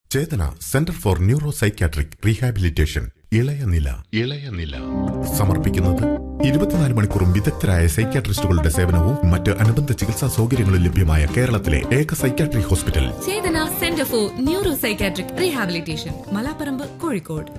Chetana centre for neuro psychiatric rehabilitation ഇളയ നില ഇളയ നില സമർപ്പിക്കുന്നത് ഇരുപത്തിനാല് മണിക്കൂറും വിദഗ്ധരായ സൈക്യാട്രിസ്റ്റുകളുടെ സേവനവും മറ്റ് അനുബന്ധ ചികിത്സാ സൗകര്യങ്ങളും ലഭ്യമായ കേരളത്തിലെ ഏക psychiatric hospital Chetana centre for neuro psychiatric rehabilitation Malaparamba Kozhikode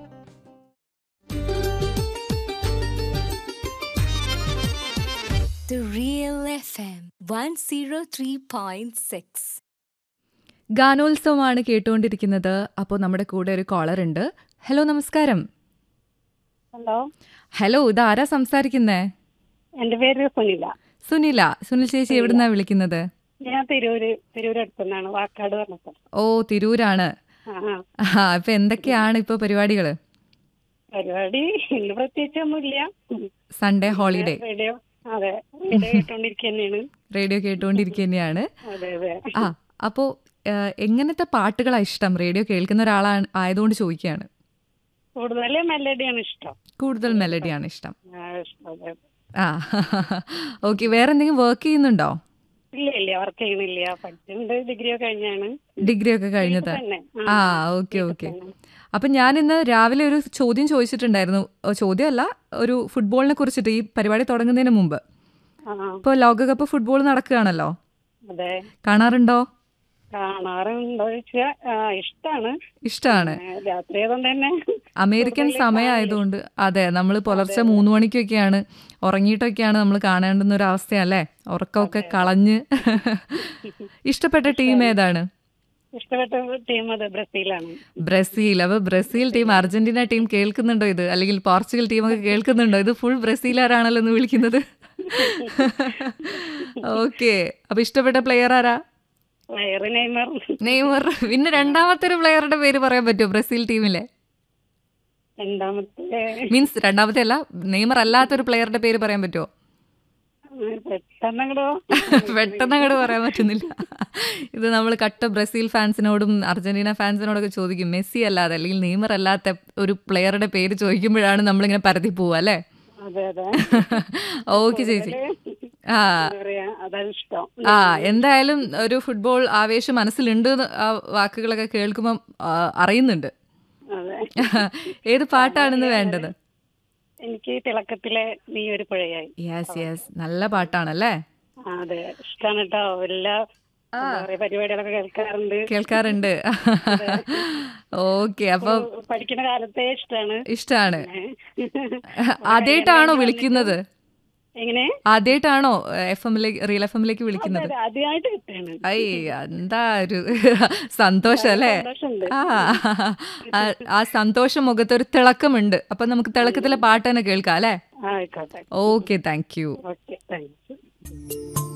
The Real FM 103.6. ഗാനോത്സവമാണ് കേട്ടുകൊണ്ടിരിക്കുന്നത് അപ്പോൾ നമ്മുടെ കൂടെ ഒരു കോളർ ഉണ്ട് ഹലോ നമസ്കാരം ഹലോ ഹലോ ഇത് ആരാ സംസാരിക്കുന്നേ എന്റെ പേര് സുനില സുനില സുനിൽ ചേച്ചി എവിടുന്നാ വിളിക്കുന്നത് ഞാൻ തിരൂര് തിരൂര് അടുത്തുനിന്നാണ് വാക്കാട് പറഞ്ഞ സ്ഥലം ഓ തിരൂരാണ് ആ ആ. ആ അപ്പൊ എന്തൊക്കെയാണ് ഇപ്പൊ പരിപാടികള് പരിപാടി ഇന്ന് പ്രത്യേകിച്ചൊന്നുമില്ല സൺഡേ ഹോളിഡേ റേഡിയോ അതെ റേഡിയോ കേട്ടോണ്ടിരിക്കുക തന്നെയാണ് റേഡിയോ കേട്ടുകൊണ്ടിരിക്കുക തന്നെയാണ് അതെ അതെ ആ അപ്പോ ഏഹ്, എങ്ങനത്തെ പാട്ടുകളാ ഇഷ്ടം റേഡിയോ കേൾക്കുന്ന ഒരാളാണ് ആയതുകൊണ്ട് ചോദിക്കുകയാണ് കൂടുതൽ മെലഡിയാണ് ഇഷ്ടം കൂടുതൽ മെലഡിയാണ് ഇഷ്ടം ആ, ഇഷ്ടം അതെ. ആ ഓക്കെ വേറെ എന്തെങ്കിലും വർക്ക് ചെയ്യുന്നുണ്ടോ ഇല്ല ഇല്ല വർക്ക് ചെയ്യണില്ല പഠിച്ചിട്ടുണ്ട് ഡിഗ്രി ഒക്കെ കഴിഞ്ഞാണ് ഡിഗ്രി ഒക്കെ കഴിഞ്ഞത് തന്നെ ആ ഓക്കെ ഓക്കെ അപ്പം ഞാൻ ഇന്ന് രാവിലെ ഒരു ചോദ്യം ചോദിച്ചിട്ടുണ്ടായിരുന്നു ഓ, ചോദ്യമല്ല ഒരു ഫുട്ബോളിനെ കുറിച്ചിട്ട് ഈ പരിപാടി തുടങ്ങുന്നതിന് മുമ്പ് ആ ഇപ്പോൾ ലോകകപ്പ് ഫുട്ബോൾ നടക്കുകയാണല്ലോ അതെ കാണാറുണ്ടോ കാണാറുണ്ടോ ചോദിച്ചാ ആ, ഇഷ്ടാണ് ഇഷ്ടമാണ് ആ, രാത്രി ആയതുകൊണ്ട് തന്നെ അമേരിക്കൻ കൂടുതൽ സമയമായതുകൊണ്ട് അതെ നമ്മൾ പുലർച്ചെ മൂന്ന് മണിക്കൊക്കെയാണ് ഉറങ്ങിയിട്ടൊക്കെയാണ് നമ്മൾ കാണേണ്ടുന്ന ഒരു അവസ്ഥയല്ലേ ഉറക്കമൊക്കെ കളഞ്ഞ് ഇഷ്ടപ്പെട്ട ടീം ഏതാണ് ഇഷ്ടപ്പെട്ട ടീം അത് ബ്രസീലാണ് ബ്രസീൽ അപ്പൊ ബ്രസീൽ ടീം അർജന്റീന ടീം കേൾക്കുന്നുണ്ടോ ഇത് അല്ലെങ്കിൽ പോർച്ചുഗൽ ടീമൊക്കെ കേൾക്കുന്നുണ്ടോ ഇത് ഫുൾ ബ്രസീലുകാരാണല്ലോ എന്ന് വിളിക്കുന്നത് ഓക്കെ അപ്പൊ ഇഷ്ടപ്പെട്ട പ്ലെയർ ആരാ വയറ് നെയ്മർ നെയ്മർ പിന്നെ രണ്ടാമത്തെ ഒരു പ്ലെയറുടെ പേര് പറയാൻ പറ്റുമോ ബ്രസീൽ ടീമിലെ രണ്ടാമത്തെ മീൻസ് രണ്ടാമത്തെ അല്ല നെയ്മർ അല്ലാത്തൊരു പ്ലെയറുടെ പേര് പറയാൻ പറ്റുമോ പെട്ടെന്നങ്ങടോ പെട്ടെന്ന് അങ്ങോട്ട് പറയാൻ പറ്റുന്നില്ല ഇത് നമ്മൾ കട്ട ബ്രസീൽ ഫാൻസിനോടും അർജന്റീന ഫാൻസിനോടൊക്കെ ചോദിക്കും മെസ്സി അല്ലാതെ അല്ലെങ്കിൽ നെയ്മർ അല്ലാത്ത ഒരു പ്ലെയറുടെ പേര് ചോദിക്കുമ്പോഴാണ് നമ്മളിങ്ങനെ പരത്തി പോവുക അല്ലേ അതെ അതെ ഓക്കെ ചേച്ചി ആ എന്താ പറയാ അതാണ് ഇഷ്ടം ആ എന്തായാലും ഒരു ഫുട്ബോൾ ആവേശം മനസ്സിലുണ്ട് എന്ന് ആ വാക്കുകളൊക്കെ കേൾക്കുമ്പം ആ, അറിയുന്നുണ്ട് അതെ ഏത് പാട്ടാണെന്ന് വേണ്ടത് എനിക്ക് തിളക്കത്തിലെ നീ ഒരു പുഴയായി യെസ് യെസ് നല്ല പാട്ടാണല്ലേ ആ, അതെ ഇഷ്ടാണ് കേട്ടോ എല്ലാ എന്താ പറയാ പരിപാടികളൊക്കെ കേൾക്കാറുണ്ട് കേൾക്കാറുണ്ട് ഓക്കെ അപ്പൊ പഠിക്കുന്ന കാലത്തെ ഇഷ്ടാണ് ഇഷ്ടാണ് ഏ. ആദ്യമായിട്ടാണോ വിളിക്കുന്നത് എങ്ങനെ ആദ്യമായിട്ടാണോ എഫ് എമ്മിലേക്ക് റിയൽ എഫ് എമ്മിലേക്ക് വിളിക്കുന്നത് അതെ, ആദ്യമായിട്ട് കിട്ടാണ് ഐ എന്താ ഒരു സന്തോഷം അല്ലേ സന്തോഷമുണ്ട്. ആ ആ- ആ സന്തോഷം മുഖത്ത് ഒരു തിളക്കമുണ്ട് അപ്പൊ നമുക്ക് തിളക്കത്തിലെ പാട്ട് തന്നെ കേൾക്കാം അല്ലേ ആയിക്കോട്ടെ okay thank you okay thanks